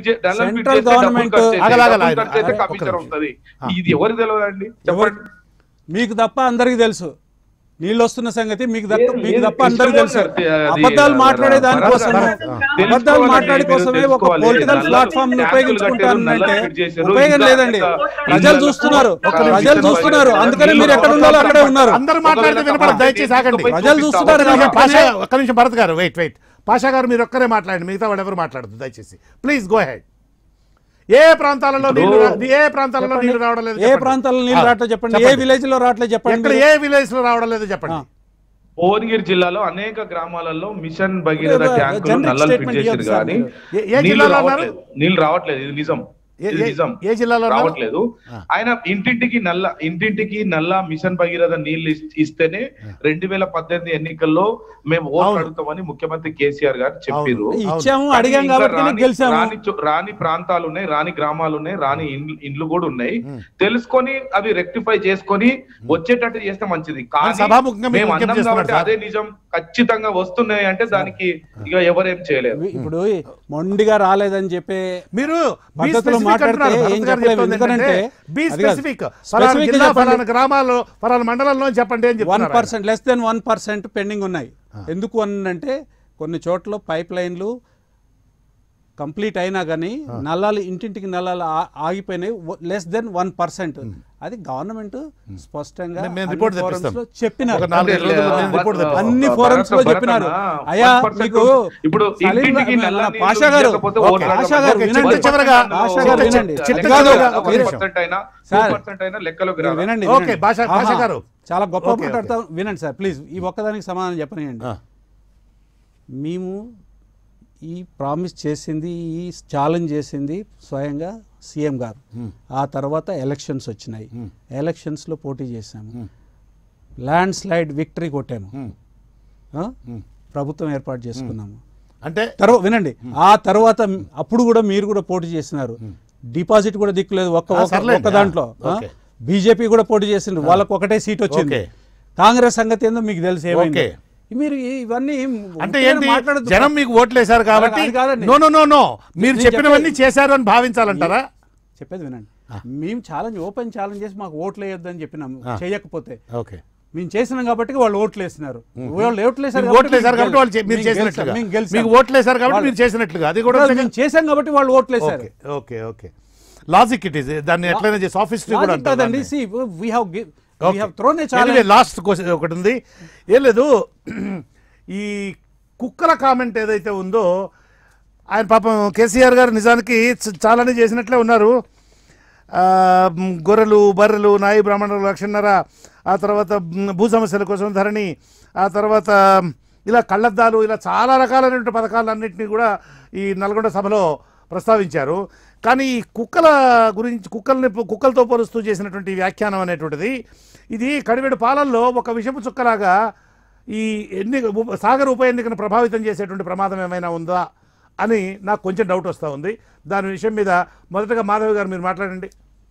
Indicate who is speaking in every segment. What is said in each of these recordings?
Speaker 1: చే- నల్లలు fit
Speaker 2: Central
Speaker 1: చేస్తే డబ్బులు
Speaker 2: government-
Speaker 1: ఖర్చు అవుతాయి.
Speaker 3: ఆగలా, ఆగలా,
Speaker 1: డబ్బులు ఖర్చు అయితే
Speaker 3: ఆగలా, ఒక్క
Speaker 1: కమిషన్
Speaker 3: నిమిషం.
Speaker 1: వస్తుంది
Speaker 3: ఆ.
Speaker 1: ఇది ఎవరికి తెలియదండి చెప్పండి
Speaker 2: మీకు తప్ప అందరికి తెలుసు నీళ్ళు వస్తున్న సంగతి మీకు తప్ప
Speaker 1: లేదు,
Speaker 2: మీకు
Speaker 1: లేదు,
Speaker 2: తప్ప అందరికి తెలుసు
Speaker 1: తెలుసుకోవాలి సార్. అది,
Speaker 2: అబద్ధాలు
Speaker 1: అది,
Speaker 2: మాట్లాడే దానికోసం
Speaker 3: భరత్,
Speaker 2: అబద్ధాలు
Speaker 1: తెలుసుకోవాలండి,
Speaker 2: మాట్లాడే
Speaker 1: మీరు
Speaker 2: కోసమే ఒక
Speaker 1: తెలుసుకోవాలి.
Speaker 2: పొలిటికల్
Speaker 1: నల్లలు
Speaker 2: ప్లాట్ఫామ్ ని
Speaker 1: ట్యాంకులు
Speaker 2: ఉపయోగించుకుంటానంటే
Speaker 1: కట్టారు, నల్లలు చేశారు,
Speaker 2: ఉపయోగం
Speaker 1: ఇంకా-
Speaker 2: లేదండి
Speaker 1: ఇంకా
Speaker 2: ప్రజలు
Speaker 1: ఇంకా
Speaker 2: చూస్తున్నారు
Speaker 1: ఒక్క
Speaker 2: ప్రజలు
Speaker 1: నిమిషం
Speaker 2: చూస్తున్నారు
Speaker 1: చెప్పండి.
Speaker 2: అందుకని మీరు ఎక్కడ ఉండాలో అక్కడే ఉన్నారు
Speaker 3: అందరూ మాట్లాడితే వినపడదు దయచేసి ఆగండి
Speaker 2: ప్రజలు చూస్తున్నారు
Speaker 3: ఒక్క నిమిషం,
Speaker 2: కాబట్టి
Speaker 3: పాషా ఒక్క నిమిషం భరత్ గారు వెయిట్ వెయిట్ పాషా గారు మీరు ఒక్కరే మాట్లాడండి మిగతా వాళ్ళు ఎవరు మాట్లాడదు దయచేసి ప్లీజ్ గో హెడ్ ఏ ప్రాంతాలలో నీళ్లు రా- ఏ ప్రాంతాలలో నీళ్లు రావడం లేదు
Speaker 2: ఏ
Speaker 3: చెప్పండి.
Speaker 2: ప్రాంతాల్లో నీళ్ళు
Speaker 3: ఆ,
Speaker 2: రావట్లేదు చెప్పండి ఏ
Speaker 3: చెప్పండి.
Speaker 2: విలేజ్ లో రావట్లేదు చెప్పండి
Speaker 3: ఎక్కడ ఏ విలేజ్ లో రావడం లేదు చెప్పండి
Speaker 2: ఆ.
Speaker 1: భువనగిరి జిల్లాలో అనేక గ్రామాలలో మిషన్ భగీరథ
Speaker 2: ఇప్పుడు
Speaker 1: ట్యాంకులు
Speaker 2: జనరిక్
Speaker 1: నల్లలు ఫిట్
Speaker 2: స్టేట్మెంట్
Speaker 1: చేశారు
Speaker 2: ఇవ్వద్దు సార్
Speaker 1: కానీ
Speaker 2: మీరు.
Speaker 3: ఏ- ఏ
Speaker 1: నీళ్లు
Speaker 3: జిల్లాలో అన్నారు?
Speaker 1: రావట్లేదు నీళ్లు రావట్లేదు ఇది నిజం
Speaker 3: ఏ-
Speaker 1: ఇది
Speaker 3: ఏ-
Speaker 1: నిజం
Speaker 3: ఏ జిల్లాలో అన్నారు?
Speaker 1: రావట్లేదు
Speaker 3: ఆ.
Speaker 1: ఆయన ఇంటింటికి నల్ల ఇంటింటికి నల్ల మిషన్ భగీరథ నీళ్లు ఇస్- ఇస్తేనే రెండు వేల పద్దెనిమిది ఎన్నికల్లో మేము ఓట్లు
Speaker 3: అవును.
Speaker 1: అడుగుతామని ముఖ్యమంత్రి కేసీఆర్ గారు చెప్పారు
Speaker 3: అవును.
Speaker 2: ఇచ్చాము
Speaker 1: కానీ
Speaker 2: అడిగాం
Speaker 1: ఇంకా
Speaker 2: కాబట్టి
Speaker 1: రాని-
Speaker 2: గెలిచాము
Speaker 1: రాని చో- రాని ప్రాంతాలు ఉన్నాయి రాని గ్రామాలు ఉన్నాయి రాని ఇండ్లు ఇండ్లు కూడా ఉన్నాయి
Speaker 3: ఉం.
Speaker 1: తెలుసుకొని అవి రెక్టిఫై చేసుకొని వచ్చేటట్టు చేస్తే మంచిది కానీ
Speaker 3: సభాముఖంగా మీకు
Speaker 1: మేము
Speaker 3: విజ్ఞప్తి
Speaker 1: అన్నాం
Speaker 3: చేస్తున్నాను
Speaker 1: కాబట్టి
Speaker 3: సార్.
Speaker 1: అదే నిజం ఖచ్చితంగా వస్తున్నాయి అంటే దానికి ఇక ఎవరేం చేయలేరు
Speaker 2: ఇప్పుడు మొండిగా రాలేదని చెప్పే
Speaker 3: మీరు బీ
Speaker 2: పద్ధతిలో
Speaker 3: స్పెసిఫిక్
Speaker 2: మాట్లాడితే
Speaker 3: అంటున్నారు.
Speaker 2: ఏం
Speaker 3: భరత్ గారు
Speaker 2: చెప్పలేము.
Speaker 3: చెప్తుంది
Speaker 2: ఎందుకంటే
Speaker 3: ఏంటంటే, బీ
Speaker 2: అది కాదు.
Speaker 3: స్పెసిఫిక్ ఫలానా
Speaker 2: Specific
Speaker 3: జిల్లా
Speaker 2: చెప్పండి.
Speaker 3: ఫలానా గ్రామాల్లో ఫలానా మండలంలో చెప్పండి అని
Speaker 2: వన్
Speaker 3: చెప్తున్నారు
Speaker 2: percent less than one percent pending ఉన్నాయి ఎందుకు అనంటే కొన్ని చోట్ల పైప్ లైన్లు కంప్లీట్ అయినా కానీ నల్లాలు ఇంటింటికి నల్లాలు ఆ- ఆగిపోయినాయి లెస్ దెన్ వన్ పర్సెంట్ అది గవర్నమెంట్ స్పష్టంగా
Speaker 3: మేము- మేము
Speaker 2: అన్ని
Speaker 3: రిపోర్ట్
Speaker 2: forums
Speaker 3: తెప్పిస్తాం.
Speaker 2: లో చెప్పినారు
Speaker 3: ఒక నాలుగు
Speaker 1: అంటే
Speaker 3: రోజుల్లో
Speaker 1: లే-
Speaker 3: మేము రిపోర్ట్ తెప్పిస్తాం.
Speaker 2: అన్ని
Speaker 1: భరత్
Speaker 2: forums లో
Speaker 1: భరత్
Speaker 2: చెప్పినారు.
Speaker 1: అన్న,
Speaker 2: అయ్యా,
Speaker 1: 1%
Speaker 2: మీకు
Speaker 1: ఇప్పుడు
Speaker 2: సలీం
Speaker 1: ఇంటింటికి
Speaker 2: గారు,
Speaker 1: నల్ల
Speaker 2: మన
Speaker 1: నీళ్లు
Speaker 2: పాషా గారు,
Speaker 1: లేకపోతే
Speaker 2: ఓకే,
Speaker 1: ఓట్లు
Speaker 2: పాషా గారు
Speaker 1: అడగకపోతే
Speaker 2: వినండి.
Speaker 1: చిట్ట
Speaker 3: చివరగా,
Speaker 2: పాషా
Speaker 1: చిట్ట
Speaker 2: గారు
Speaker 1: చివరగా
Speaker 2: వినండి.
Speaker 1: ఒక
Speaker 3: చిట్ట
Speaker 1: లెక్కలో
Speaker 3: చివరగా
Speaker 1: ఒక
Speaker 3: ఒక నిమిషం.
Speaker 1: 1% అయినా
Speaker 2: సార్,
Speaker 1: 2% అయినా లెక్కలోకి
Speaker 2: మీరు
Speaker 1: రాదు.
Speaker 2: వినండి
Speaker 3: ఓకే,
Speaker 2: వినండి.
Speaker 3: భాషా- భాషా
Speaker 2: ఆహా,
Speaker 3: గారు.
Speaker 2: చాలా గొప్ప
Speaker 3: ఓకే,
Speaker 2: మాట్లాడతాం వినండి సార్ ప్లీజ్ ఈ ఒక్కదానికి సమాధానం చెప్పనియండి
Speaker 3: ఆ.
Speaker 2: మేము ఈ ప్రామిస్ చేసింది ఈ ఛాలెంజ్ చేసింది స్వయంగా సీఎం గారు ఆ తర్వాత ఎలక్షన్స్ వచ్చినాయి ఎలక్షన్స్లో పోటీ చేశాము ల్యాండ్ స్లైడ్ విక్టరీ కొట్టాము ఆ? ప్రభుత్వం ఏర్పాటు చేసుకున్నాము
Speaker 3: అంటే
Speaker 2: తర్వాత వినండి ఆ తర్వాత అప్పుడు కూడా మీరు కూడా పోటీ చేసినారు డిపాజిట్ కూడా దిక్కులేదు ఒక్క
Speaker 3: ఆ,
Speaker 2: ఒక్క-
Speaker 3: సర్లేండి.
Speaker 2: ఒక్క దాంట్లో
Speaker 3: ఆ, ఓకే.
Speaker 2: బీజేపీ కూడా పోటీ చేసిండ్రు వాళ్ళకు ఒకటే సీట్ వచ్చింది
Speaker 3: ఓకే.
Speaker 2: కాంగ్రెస్ సంగతి ఏందో మీకు తెలిసి ఏమైంది
Speaker 3: ఓకే.
Speaker 2: మీరు ఇవన్నీ
Speaker 3: అంటే
Speaker 2: ఉట్టిగానే
Speaker 3: ఏంటి
Speaker 2: మాట్లాడొద్దు.
Speaker 3: జనం మీకు ఓట్లేశారు కాబట్టి
Speaker 2: అది కాదండి.
Speaker 3: నో నో నో నో మీరు
Speaker 2: నేను
Speaker 3: చెప్పినవన్నీ
Speaker 2: చెప్పేది-
Speaker 3: చేశారు అని భావించాలంటారా
Speaker 2: చెప్పేది వినండి మేము ఛాలెంజ్ ఓపెన్ ఛాలెంజ్ చేసి మాకు ఓట్లు వేయొద్దని చెప్పినాం చేయకపోతే
Speaker 3: ఓకే
Speaker 2: మేము చేసినాం కాబట్టి వాళ్ళు ఓట్లు వేసినారు వాళ్ళు ఓట్లు వేసారు
Speaker 3: మీకు ఓట్లు వేశారు కాబట్టి వాళ్ళు చే- మీరు చేసినట్లుగా మీకు ఓట్లు వేశారు కాబట్టి మీరు చేసినట్లుగా అది కూడా
Speaker 2: మేము చేసాం కాబట్టి వాళ్ళు ఓట్లు వేసారు
Speaker 3: okay okay okay logic it is దాన్ని ఎట్లయినా చేసి ఆఫీస్ కూడా అంటారు
Speaker 2: కాదండి
Speaker 3: దాన్ని.
Speaker 2: See we have we have thrown a challenge
Speaker 3: last question ఒకటి ఉంది ఏం లేదు ఈ కుక్కల కామెంట్ ఏదైతే ఉందో ఆయన పాపం కేసీఆర్ గారు నిజానికి చ- చాలానే చేసినట్లే ఉన్నారు ఆ, మ్, గొర్రెలు బర్రెలు నాయి బ్రాహ్మణులు లక్షన్నర ఆ తర్వాత మ్, భూ సమస్యల కోసం ధరణి ఆ తర్వాత ఇలా కళ్ళద్దాలు ఇలా చాలా రకాలైనటువంటి పథకాలన్నింటినీ కూడా ఈ నల్గొండ సభలో ప్రస్తావించారు కానీ ఈ కుక్కల గురించి కుక్కల్ని కుక్కలతో పోలుస్తూ చేసినటువంటి వ్యాఖ్యానం అనేటువంటిది ఇది కడివెడు పాలల్లో ఒక విషపు చుక్కలాగా ఈ ఎన్నిక ఉప- సాగర్ ఉప ఎన్నికను ప్రభావితం చేసేటువంటి ప్రమాదం ఏమైనా ఉందా అని నాకు కొంచెం డౌట్ వస్తూ ఉంది దాని విషయం మీద మొదటగా మాధవ్ గారు మీరు మాట్లాడండి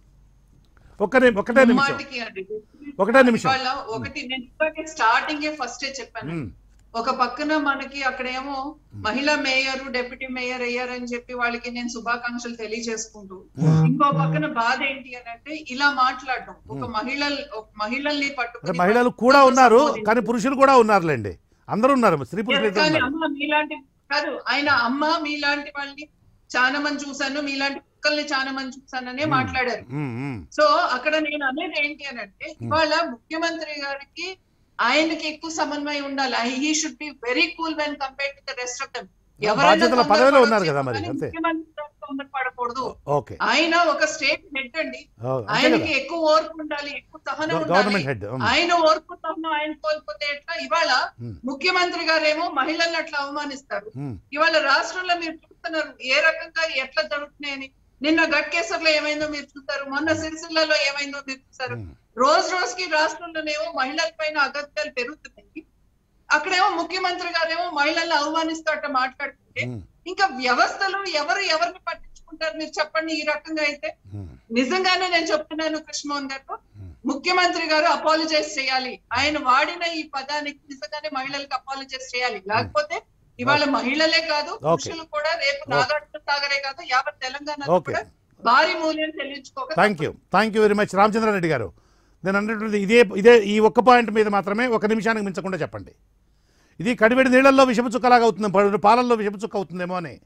Speaker 3: ఒక్క ని- ఒకటే నిమిషం
Speaker 4: మాటికి అండి.
Speaker 3: ఒకటే నిమిషం.
Speaker 4: ఇవాళ ఒకటి నేను స్టార్టింగ్ ఫస్టే చెప్పాను
Speaker 3: మ్మ్.
Speaker 4: ఒక పక్కన మనకి అక్కడేమో మహిళా మేయర్ డిప్యూటీ మేయర్ అయ్యారని చెప్పి వాళ్ళకి నేను శుభాకాంక్షలు తెలియజేసుకుంటూ ఇంకో పక్కన బాధ ఏంటి అని అంటే ఇలా మాట్లాడడం ఒక మహిళ ఒక మహిళల్ని
Speaker 3: అంటే
Speaker 4: పట్టుకుని
Speaker 3: మహిళలు కూడా ఉన్నారు కానీ పురుషులు కూడా ఉన్నారులేండి అందరూ ఉన్నారు స్త్రీ పురుషులు ఇద్దరు
Speaker 4: కానీ
Speaker 3: ఉన్నారు
Speaker 4: అమ్మ మీలాంటి కాదు ఆయన అమ్మ మీలాంటి వాళ్ళని చాలా మంది చూశాను మీలాంటి కుక్కల్ని చాలా మంది చూశాననే మాట్లాడారు
Speaker 3: మ్మ్, మ్మ్.
Speaker 4: సో అక్కడ నేను అనేది ఏంటి అని అంటే ఇవాళ ముఖ్యమంత్రి గారికి ఆయనకి ఎక్కువ సమన్వయం ఉండాలి he should be very cool when compare to the rest of them
Speaker 3: బాధ్యతల పదవిలో ఉన్నారు కదా మరి, అంతే.
Speaker 4: ముఖ్యమంత్రి తొందరపడకూడదు
Speaker 3: ఓకే
Speaker 4: ఆయన ఒక స్టేట్ హెడ్ అండి
Speaker 3: ఓ, అంతే
Speaker 4: ఆయనకి
Speaker 3: కదా
Speaker 4: ఎక్కువ ఓర్పు ఉండాలి ఎక్కువ సహనం
Speaker 3: గవ-
Speaker 4: ఉండాలి
Speaker 3: గవర్నమెంట్ హెడ్ ఉమ్.
Speaker 4: ఆయన ఓర్పు సహనం ఆయన కోల్పోతే ఎట్లా ఇవాళ
Speaker 3: ఉమ్.
Speaker 4: ముఖ్యమంత్రి గారేమో మహిళల్ని అట్లా అవమానిస్తారు
Speaker 3: ఉమ్.
Speaker 4: ఇవాళ రాష్ట్రంలో మీరు చూస్తున్నారు ఏ రకంగా ఎట్లా జరుగుతున్నాయని నిన్న గట్కేసర్లో ఏమైందో మీరు చూస్తారు మొన్న సిరిసిల్లలో ఏమైందో మీరు చూస్తారు
Speaker 3: ఉమ్.
Speaker 4: రోజు రోజుకి రాష్ట్రంలోనేమో మహిళల పైన అగత్యాలు పెరుగుతున్నాయి అక్కడేమో ముఖ్యమంత్రి గారేమో మహిళల్ని అవమానిస్తాట మాట్లాడుతుంటే
Speaker 3: ఉమ్.
Speaker 4: ఇంకా వ్యవస్థలు ఎవరు ఎవరిని పట్టించుకుంటారు మీరు చెప్పండి ఈ రకంగా అయితే
Speaker 3: ఉమ్.
Speaker 4: నిజంగానే నేను చెప్తున్నాను కృష్ణమోహన్ గారు ముఖ్యమంత్రి గారు అపాలజైజ్ చేయాలి ఆయన వాడిన ఈ పదానికి నిజంగానే మహిళలకు అపాలజైజ్ చేయాలి లేకపోతే ఇవాళ మహిళలే కాదు
Speaker 3: Okay.
Speaker 4: పురుషులు కూడా రేపు నాగార్జున సాగరే కాదు యావత్ తెలంగాణ
Speaker 3: Okay.
Speaker 4: కూడా భారీ మూల్యం చెల్లించుకోక
Speaker 3: thank you thank you very much Ramachandra Reddy గారు నేను అన్నటువంటి ఇదే ఇదే ఈ ఒక్క పాయింట్ మీద మాత్రమే ఒక నిమిషానికి మించకుండా చెప్పండి ఇది కడివెడి నీళ్ళల్లో విషపు చుక్కలాగా అవుతుంది ప- పాలల్లో విషపు చుక్క అవుతుందేమో అని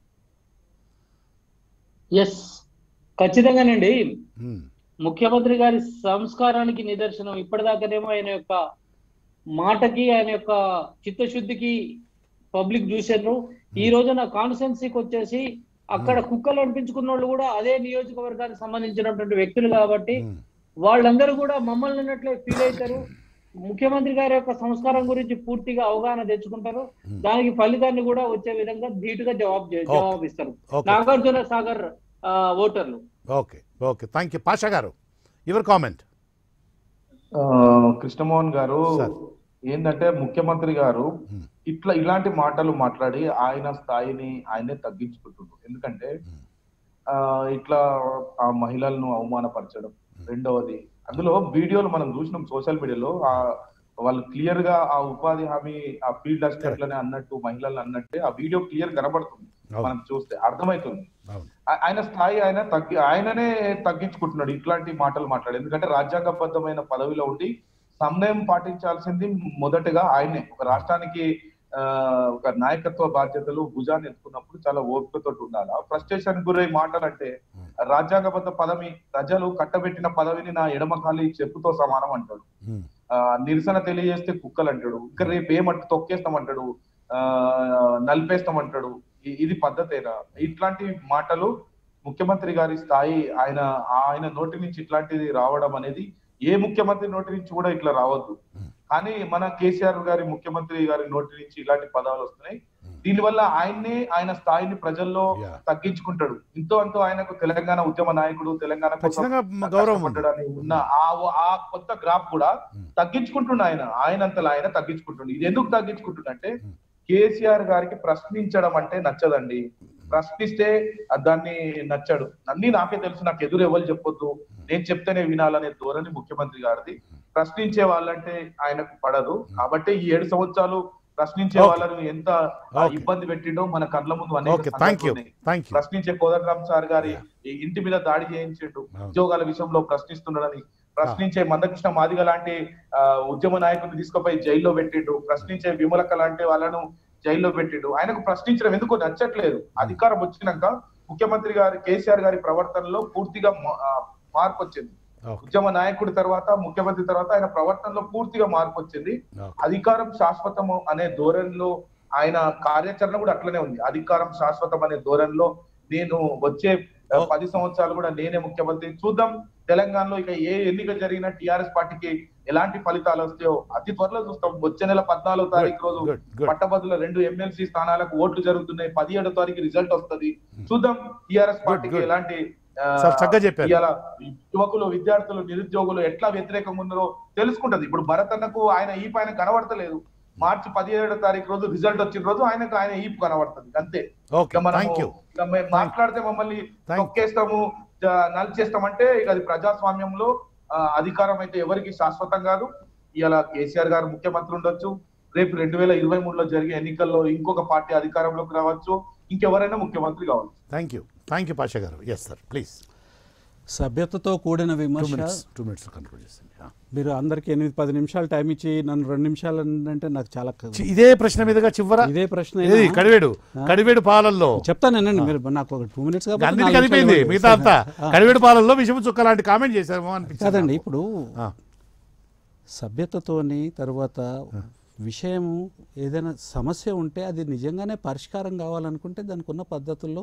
Speaker 5: ఎస్ ఖచ్చితంగానండి
Speaker 3: ఉమ్,
Speaker 5: ముఖ్యమంత్రి గారి సంస్కారానికి నిదర్శనం ఇప్పటిదాకానేమో ఆయన యొక్క మాటకి ఆయన యొక్క చిత్తశుద్ధికి పబ్లిక్ చూసారు ఈ రోజున కాన్స్టెన్సీకి వచ్చేసి అక్కడ కుక్కలు అనిపించుకున్న వాళ్ళు కూడా అదే నియోజకవర్గానికి సంబంధించినటువంటి వ్యక్తులు కాబట్టి
Speaker 3: ఉమ్,
Speaker 5: వాళ్ళందరూ కూడా మమ్మల్ని అన్నట్లే ఫీల్ అవుతారు ముఖ్యమంత్రి గారి యొక్క సంస్కారం గురించి పూర్తిగా అవగాహన తెచ్చుకుంటారు దానికి ఫలితాన్ని కూడా వచ్చే విధంగా ధీటుగా జవాబు చే-
Speaker 3: Okay.
Speaker 5: జవాబిస్తారు
Speaker 3: ఓకే
Speaker 5: నాగార్జున సాగర్ ఆ, ఓటర్లు
Speaker 3: okay okay thank you Pasha గారు యువర్ కామెంట్
Speaker 1: ఆ, కృష్ణమోహన్ గారు
Speaker 3: సార్.
Speaker 1: ఏంటంటే ముఖ్యమంత్రి గారు
Speaker 3: Hmm.
Speaker 1: ఇట్లా ఇలాంటి మాటలు మాట్లాడి ఆయన స్థాయిని ఆయనే తగ్గించుకుంటున్నారు ఎందుకంటే
Speaker 3: Hmm.
Speaker 1: ఆ ఇట్లా ఆ మహిళలను అవమానపరచడం రెండవది అందులో వీడియోలు మనం చూసినాం సోషల్ మీడియాలో ఆ వాళ్ళు క్లియర్ గా ఆ ఉపాధి హామీ ఆ ఫీల్డ్ అసిస్టెంట్లని అన్నట్టు మహిళలు అన్నట్టే ఆ వీడియో క్లియర్ కనబడుతుంది
Speaker 3: అవును.
Speaker 1: మనం చూస్తే అర్థమవుతుంది
Speaker 3: అవును
Speaker 1: ఆ- ఆయన స్థాయి ఆయన తగ్గి ఆయననే తగ్గించుకుంటున్నాడు ఇట్లాంటి మాటలు మాట్లాడు ఎందుకంటే రాజ్యాంగబద్ధమైన పదవిలో ఉండి సమన్వయం పాటించాల్సింది మొదటగా ఆయనే ఒక రాష్ట్రానికి ఆ ఒక నాయకత్వ బాధ్యతలు భుజాన్ని ఎత్తుకున్నప్పుడు చాలా ఓపికతో ఉండాలి ఆ ఫ్రస్ట్రేషన్ గురై మాటలు అంటే రాజ్యాంగబద్ధ పదవి ప్రజలు కట్టబెట్టిన పదవిని నా ఎడమ కాలి చెప్పుతో సమానం అంటాడు
Speaker 3: ఉమ్,
Speaker 1: ఆ నిరసన తెలియజేస్తే కుక్కలు అంటాడు ఇంకా రేపు ఏమంట తొక్కేస్తామంటాడు ఆ నలిపేస్తామంటాడు ఇ- ఇది పద్ధతేనా ఇట్లాంటి మాటలు ముఖ్యమంత్రి గారి స్థాయి ఆయన ఆయన నోటి నుంచి ఇట్లాంటిది రావడం అనేది ఏ ముఖ్యమంత్రి నోటి నుంచి కూడా ఇట్లా రావద్దు కానీ మన కేసీఆర్ గారి ముఖ్యమంత్రి గారి నోటి నుంచి ఇలాంటి పదాలు వస్తున్నాయి దీనివల్ల ఆయన్నే ఆయన స్థాయిని ప్రజల్లో
Speaker 3: Yeah.
Speaker 1: తగ్గించుకుంటాడు ఇంతో అంతో ఆయనకు తెలంగాణ ఉద్యమ నాయకుడు తెలంగాణ కోసం
Speaker 3: ఖచ్చితంగా మ- గౌరవం ఉంది.
Speaker 1: కష్టపడ్డాడని ఉన్న ఆ ఆ కొత్త గ్రాఫ్ కూడా తగ్గించుకుంటుండ ఆయన ఆయనంతలా ఆయన తగ్గించుకుంటుండు ఇది ఎందుకు తగ్గించుకుంటుండంటే కేసీఆర్ గారికి ప్రశ్నించడం అంటే నచ్చదండి ప్రశ్నిస్తే ఆ దాన్ని నచ్చడు అన్ని నాకే తెలుసు నాకు ఎదురు ఎవరు చెప్పొద్దు నేను చెప్తేనే వినాలనే ధోరణి ముఖ్యమంత్రి గారిది ప్రశ్నించే వాళ్ళంటే ఆయనకు పడదు కాబట్టి ఈ ఏడు సంవత్సరాలు ప్రశ్నించే
Speaker 3: Okay.
Speaker 1: వాళ్ళను ఎంత ఆ,
Speaker 3: Okay.
Speaker 1: ఇబ్బంది పెట్టిండో మన కళ్ళ ముందు అనేక
Speaker 3: ఓకే థ్యాంక్ యూ
Speaker 1: సంఘటనలు ఉన్నాయి.
Speaker 3: థ్యాంక్ యూ
Speaker 1: ప్రశ్నించే కోదండరామ్ సార్ గారి ఈ ఇంటి మీద దాడి చేయించిండు
Speaker 3: అవును.
Speaker 1: ఉద్యోగాల విషయంలో ప్రశ్నిస్తున్నాడని ప్రశ్నించే మందకృష్ణ మాదిగ లాంటి ఆ, ఉద్యమ నాయకుడిని తీసుకుపోయి జైల్లో పెట్టిండు ప్రశ్నించే విమలక లాంటి వాళ్ళను జైల్లో పెట్టిండు ఆయనకు ప్రశ్నించడం ఎందుకు నచ్చట్లేదు అధికారం వచ్చినాక ముఖ్యమంత్రి గారి కేసీఆర్ గారి ప్రవర్తనలో పూర్తిగా మా- ఆ, మార్పు వచ్చింది
Speaker 3: ఓకే
Speaker 1: ఉద్యమ నాయకుడి తర్వాత ముఖ్యమంత్రి తర్వాత ఆయన ప్రవర్తనలో పూర్తిగా మార్పు వచ్చింది
Speaker 3: ఓకే
Speaker 1: అధికారం శాశ్వతము అనే ధోరణిలో ఆయన కార్యాచరణ కూడా అట్లనే ఉంది అధికారం శాశ్వతం అనే ధోరణిలో నేను వచ్చే ఆ, పది సంవత్సరాలు కూడా నేనే ముఖ్యమంత్రి చూద్దాం తెలంగాణలో ఇక ఏ ఎన్నిక జరిగినా టిఆర్ఎస్ పార్టీకి ఎలాంటి ఫలితాలు వస్తాయో అతి త్వరలో చూస్తాం వచ్చే నెల పద్నాలుగో తారీఖు రోజు
Speaker 3: గుడ్ గుడ్
Speaker 1: పట్టభద్రుల రెండు ఎమ్మెల్సీ స్థానాలకు ఓట్లు జరుగుతున్నాయి పదిహేడో తారీఖు రిజల్ట్ వస్తది చూద్దాం టిఆర్ఎస్ పార్టీకి
Speaker 3: good.
Speaker 1: ఎలాంటి ఆ,
Speaker 3: సార్ చక్కగా చెప్పారు.
Speaker 1: ఇవాళ యువకులు విద్యార్థులు నిరుద్యోగులు ఎట్లా వ్యతిరేకంగా ఉన్నారో తెలుసుకుంటది ఇప్పుడు భరత్ అన్నకు ఆయన ఈ పైన కనబడతలేదు మార్చి పదిహేడో తారీఖు రోజు రిజల్ట్ వచ్చిన రోజు ఆయనకు ఆయన ఈపు కనబడుతుంది అంతే
Speaker 3: ఓకే
Speaker 1: ఇక మనము
Speaker 3: థ్యాంక్ యూ
Speaker 1: ఇక మేము మాట్లాడితే మమ్మల్ని
Speaker 3: Thank you.
Speaker 1: తొక్కేస్తాము జ- నలిచేస్తామంటే ఇక అది ప్రజాస్వామ్యంలో ఆ, అధికారం అయితే ఎవరికి శాశ్వతం కాదు ఇలా కేసీఆర్ గారు ముఖ్యమంత్రి ఉండొచ్చు రేపు రెండు వేల ఇరవై మూడులో జరిగే ఎన్నికల్లో ఇంకొక పార్టీ అధికారంలోకి రావచ్చు ఇంకెవరైనా ముఖ్యమంత్రి కావచ్చు
Speaker 3: thank you thank you Pasha గారు ఎస్ సార్ ప్లీజ్
Speaker 2: సభ్యతతో కూడిన
Speaker 3: టూ
Speaker 2: విమర్శ
Speaker 3: మినిట్స్ టూ మినిట్స్ కంక్లూడ్ చేసింది
Speaker 2: మీరు అందరికి ఎనిమిది పది నిమిషాలు టైం ఇచ్చి నన్ను రెండు నిమిషాలు అంటే నాకు చాలా క-
Speaker 3: ఇదే ప్రశ్న మీదుగా చివర
Speaker 2: ఇదే ప్రశ్న
Speaker 3: ఏది
Speaker 2: అయినా-
Speaker 3: కడివేడు కడివేడు పాలల్లో
Speaker 2: చెప్తానండి మీరు నాకు ఒక టూ మినిట్స్
Speaker 3: అందుకే కలిపింది మిగతా అంతా కడివేడు పాలల్లో విషపు చుక్క లాంటి కామెంట్ చేశారేమో అనిపించింది
Speaker 2: కాదండి
Speaker 3: నాకు.
Speaker 2: ఇప్పుడు
Speaker 3: ఆ,
Speaker 2: సభ్యతతోని తర్వాత విషయం ఏదైనా సమస్య ఉంటే అది నిజంగానే పరిష్కారం కావాలనుకుంటే దానికి ఉన్న పద్ధతుల్లో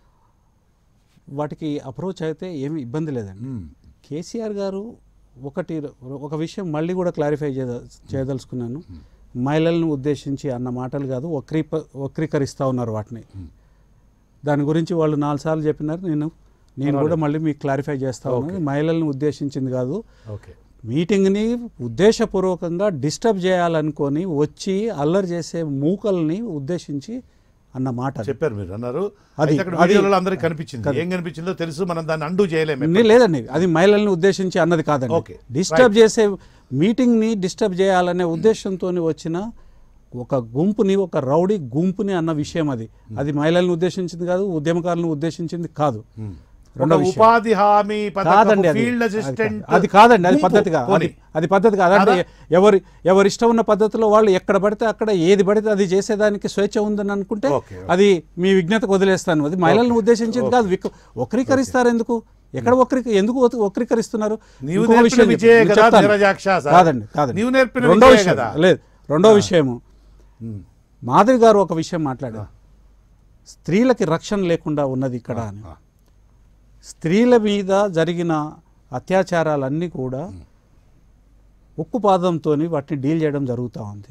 Speaker 2: వాటికి అప్రోచ్ అయితే ఏమి ఇబ్బంది లేదండి
Speaker 3: మ్మ్.
Speaker 2: కేసీఆర్ గారు ఒకటి ఒక విషయం మళ్ళీ కూడా క్లారిఫై చేయ చేయదలుచుకున్నాను మహిళలను ఉద్దేశించి అన్న మాటలు కాదు వక్రీ వక్రీకరిస్తూ ఉన్నారు వాటిని దాని గురించి వాళ్ళు నాలుగు సార్లు చెప్పినారు నేను నేను కూడా మళ్ళీ మీకు క్లారిఫై చేస్తా ఉన్నాను మహిళలను ఉద్దేశించింది కాదు
Speaker 3: ఓకే
Speaker 2: మీటింగ్ని ఉద్దేశపూర్వకంగా డిస్టర్బ్ చేయాలనుకొని వచ్చి అల్లరి చేసే మూకల్ని ఉద్దేశించి అన్న మాట అది.
Speaker 3: చెప్పారు మీరు అన్నారు
Speaker 2: అది-
Speaker 3: అయితే అక్కడ
Speaker 2: అది-
Speaker 3: వీడియోలో అందరికి కనిపించింది ఏం కనిపించిందో తెలుసు మనం దాన్ని అండూ చేయలేము
Speaker 2: నే- లేదండి అది మహిళల్ని ఉద్దేశించి అన్నది కాదండి
Speaker 3: Okay.
Speaker 2: డిస్టర్బ్ చేసే మీటింగ్ని డిస్టర్బ్ చేయాలనే ఉద్దేశంతో వచ్చిన ఒక గుంపుని ఒక రౌడీ గుంపుని అన్న విషయం అది అది మహిళలను ఉద్దేశించింది కాదు ఉద్యమకారులను ఉద్దేశించింది కాదు రెండో
Speaker 3: ఒక
Speaker 2: విషయం.
Speaker 3: ఉపాధి హామీ
Speaker 2: కాదండి అది.
Speaker 3: ఫీల్డ్
Speaker 2: అది
Speaker 3: అసిస్టెంట్
Speaker 2: కాదు. అది కాదండి అది పద్ధతి కాదు అది అది పద్ధతి కాదు అంటే
Speaker 3: కాదా?
Speaker 2: ఎవరి ఎవరి ఇష్టం ఉన్న పద్ధతిలో వాళ్ళు ఎక్కడ పడితే అక్కడ ఏది పడితే అది చేసేదానికి స్వేచ్ఛ ఉందని అనుకుంటే
Speaker 3: ఓకే, ఓకే.
Speaker 2: అది మీ విజ్ఞతకు వదిలేస్తాను అది మహిళలను ఉద్దేశించింది కాదు విక్- వక్రీకరిస్తారు ఎందుకు ఎక్కడ వక్రీ ఎందుకు వక్- వక్రీకరిస్తున్నారు
Speaker 3: నీవు
Speaker 2: ఇంకొక
Speaker 3: నేర్పిన
Speaker 2: విషయం
Speaker 3: విజయే
Speaker 2: చెప్తాను.
Speaker 3: కదా
Speaker 2: చెప్తాను.
Speaker 3: నిరజాక్ష సార్.
Speaker 2: కాదండి కాదండి
Speaker 3: నీవు నేర్పిన
Speaker 2: రెండో
Speaker 3: విజయే
Speaker 2: విషయం
Speaker 3: కదా.
Speaker 2: లేదు రెండో విషయము మాధవి గారు ఒక విషయం మాట్లాడారు స్త్రీలకి రక్షణ లేకుండా ఉన్నది ఇక్కడ అని స్త్రీల మీద జరిగిన అత్యాచారాలన్నీ కూడా ఉక్కుపాదంతో వాటిని డీల్ చేయడం జరుగుతూ ఉంది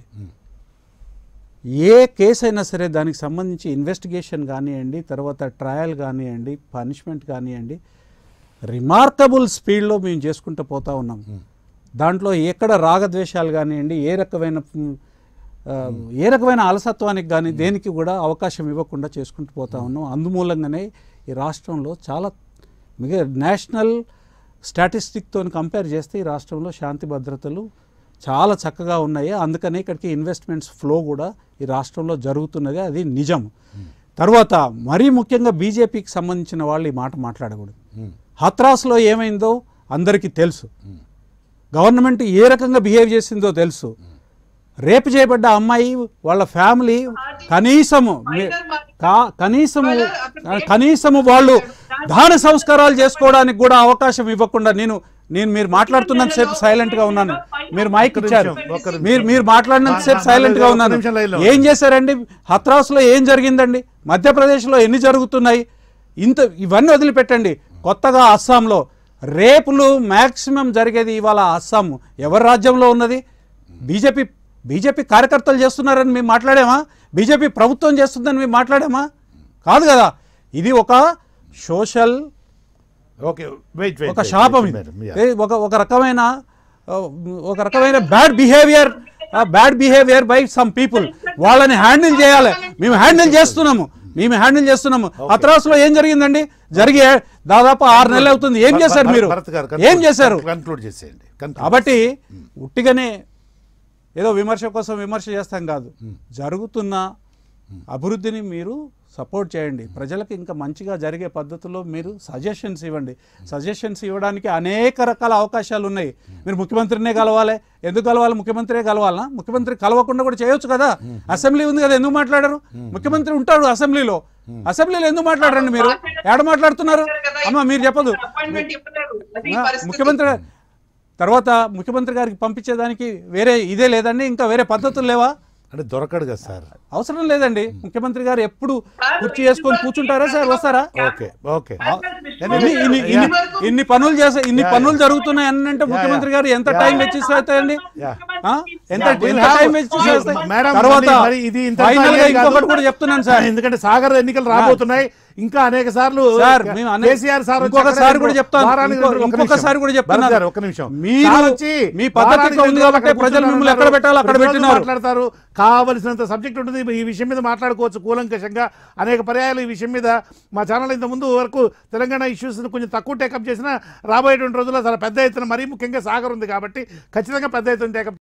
Speaker 2: ఏ కేసు అయినా సరే దానికి సంబంధించి ఇన్వెస్టిగేషన్ కానివ్వండి తర్వాత ట్రయల్ కానివ్వండి పనిష్మెంట్ కానివ్వండి రిమార్కబుల్ స్పీడ్లో మేము చేసుకుంటూ పోతా ఉన్నాం దాంట్లో ఎక్కడ రాగద్వేషాలు కానివ్వండి ఏ రకమైన మ్, ఆ, ఏ రకమైన అలసత్వానికి కానీ దేనికి కూడా అవకాశం ఇవ్వకుండా చేసుకుంటూ పోతా ఉన్నాం అందుమూలంగానే ఈ రాష్ట్రంలో చాలా మిగ నేషనల్ స్టాటిస్టిక్తో కంపేర్ చేస్తే ఈ రాష్ట్రంలో శాంతి భద్రతలు చాలా చక్కగా ఉన్నాయి అందుకనే ఇక్కడికి ఇన్వెస్ట్మెంట్స్ ఫ్లో కూడా ఈ రాష్ట్రంలో జరుగుతున్నది అది నిజం తర్వాత మరీ ముఖ్యంగా బీజేపీకి సంబంధించిన వాళ్ళు ఈ మాట మాట్లాడకూడదు హత్రాస్లో ఏమైందో అందరికీ తెలుసు గవర్నమెంట్ ఏ రకంగా బిహేవ్ చేసిందో తెలుసు రేపు చేయబడ్డ అమ్మాయి వాళ్ళ ఫ్యామిలీ కనీసము మీ- కా- కనీసము కనీసము వాళ్ళు దాన సంస్కారాలు చేసుకోవడానికి కూడా అవకాశం ఇవ్వకుండా నేను నేను మీరు మాట్లాడుతున్నంత సేపు సైలెంట్ గా ఉన్నాను మీరు మైక్
Speaker 3: ఒక్క
Speaker 2: ఇచ్చారు
Speaker 3: నిమిషం, ఒక్క నిమిషం.
Speaker 2: మీరు మీరు మాట్లాడినంత సేపు
Speaker 3: మా-
Speaker 2: సైలెంట్ గా
Speaker 3: ఒక్క
Speaker 2: ఉన్నాను
Speaker 3: నిమిషం లైన్లో
Speaker 2: ఏం చేశారండి హత్రాస్లో ఏం జరిగిందండి మధ్యప్రదేశ్లో ఎన్ని జరుగుతున్నాయి ఇంత ఇవన్నీ వదిలిపెట్టండి కొత్తగా అస్సాంలో రేపులు మ్యాక్సిమం జరిగేది ఇవాళ అస్సాం ఎవరి రాజ్యంలో ఉన్నది బీజేపీ బీజేపీ కార్యకర్తలు చేస్తున్నారని మేము మాట్లాడామా బీజేపీ ప్రభుత్వం చేస్తుందని మేము మాట్లాడామా కాదు కదా ఇది ఒక సోషల్
Speaker 3: ఓకే వెయిట్ వెయిట్
Speaker 2: ఒక శాపం ఇది ఏ, ఒక ఒక రకమైన ఆ, ఒక రకమైన bad behaviour bad behaviour by some people వాళ్ళని హ్యాండిల్ చేయాలి మేము హ్యాండిల్ చేస్తున్నాము మేము హ్యాండిల్ చేస్తున్నాము హత్రాస్లో ఏం జరిగిందండి జరిగే దాదాపు ఆరు నెలలు అవుతుంది ఏం చేశారు మీరు
Speaker 3: భరత్ గారు
Speaker 2: ఏం చేశారు
Speaker 3: కన్క్లూడ్ చేసేయండి Conclude.
Speaker 2: కాబట్టి ఉట్టిగానే ఏదో విమర్శ కోసం విమర్శ చేస్తాం కాదు జరుగుతున్న అభివృద్ధిని మీరు సపోర్ట్ చేయండి ప్రజలకు ఇంకా మంచిగా జరిగే పద్ధతిలో మీరు సజెషన్స్ ఇవ్వండి సజెషన్స్ ఇవ్వడానికి అనేక రకాల అవకాశాలు ఉన్నాయి మీరు ముఖ్యమంత్రినే కలవాలి ఎందుకు కలవాలి ముఖ్యమంత్రే కలవాలనా ముఖ్యమంత్రి కలవకుండా కూడా చేయొచ్చు కదా అసెంబ్లీ ఉంది కదా ఎందుకు మాట్లాడరు ముఖ్యమంత్రి ఉంటాడు అసెంబ్లీలో అసెంబ్లీలో ఎందుకు మాట్లాడండి మీరు ఏడ మాట్లాడుతున్నారు అమ్మ మీరు చెప్పదు
Speaker 4: అపాయింట్మెంట్ ఇవ్వలేరు అది
Speaker 2: ఆ,
Speaker 4: పరిస్థితి.
Speaker 2: ముఖ్యమంత్రి గారు- తర్వాత ముఖ్యమంత్రి గారికి పంపించేదానికి వేరే ఇదే లేదండి ఇంకా వేరే పద్ధతులు లేవా
Speaker 3: అంటే దొరకడు కదా సార్
Speaker 2: అవసరం లేదండి ముఖ్యమంత్రి గారు ఎప్పుడు కుర్చీ వేసుకొని కూర్చుంటారా సార్ వస్తారా
Speaker 3: ఓకే ఓకే
Speaker 2: ఇన్ని- ఇన్ని- ఇన్ని- ఇన్ని పనులు చేసే ఇన్ని పనులు జరుగుతున్నాయి అని అంటే ముఖ్యమంత్రి గారు ఎంత టైం వెచ్చిస్తే అవుతాయండి
Speaker 3: Yeah.
Speaker 2: ఆ? ఎంత
Speaker 3: Yeah, we'll
Speaker 2: ఎంత
Speaker 3: have-
Speaker 2: టైం వెచ్చిస్తే అవుతాయి?
Speaker 3: మేడం,
Speaker 2: తర్వాత
Speaker 3: మళ్ళీ- మరి ఇది ఇంత
Speaker 2: ఫైనల్ గా
Speaker 3: అయ్యేది కాదు.
Speaker 2: ఇంకొకటి కూడా చెప్తున్నాను సార్
Speaker 3: ఎందుకంటే సాగర్ ఎన్నికలు రాబోతున్నాయి ఇంకా అనేక సార్లు
Speaker 2: సార్, మేము అనే-
Speaker 3: కేసీఆర్ సార్ వచ్చి
Speaker 2: ఇంకొకసారి
Speaker 3: అక్కడే
Speaker 2: కూడా చెప్తాను.
Speaker 3: వారానికి
Speaker 2: ఇంకో-
Speaker 3: రెండు- ఒక్క
Speaker 2: ఇంకొకసారి
Speaker 3: నిమిషం.
Speaker 2: కూడా చెప్తున్నాను.
Speaker 3: భరత్ గారు, ఒక్క నిమిషం
Speaker 2: మీరు
Speaker 3: సార్ వచ్చి
Speaker 2: మీ పద్ధతిగా
Speaker 3: వారానికి
Speaker 2: ఉంది
Speaker 3: రెండు
Speaker 2: కాబట్టి
Speaker 3: రోజులు
Speaker 2: ప్రజలు
Speaker 3: కూర్చున్నారు.
Speaker 2: మిమ్మల్ని ఎక్కడ పెట్టాలో అక్కడ
Speaker 3: ప్రతిరోజు
Speaker 2: పెట్టినారు.
Speaker 3: మాట్లాడతారు కావలసినంత సబ్జెక్ట్ ఉంటుంది ఈ విషయం మీద మాట్లాడుకోవచ్చు కూలంకషంగా అనేక పర్యాయాలు ఈ విషయం మీద మా ఛానల్ ఇంత ముందు వరకు తెలంగాణ ఇష్యూస్ కొంచెం తక్కువ టేకప్ చేసినా రాబోయేటువంటి రోజుల్లో చాలా పెద్ద ఎత్తున మరీ ముఖ్యంగా సాగర్ ఉంది కాబట్టి ఖచ్చితంగా పెద్ద ఎత్తున టేకప్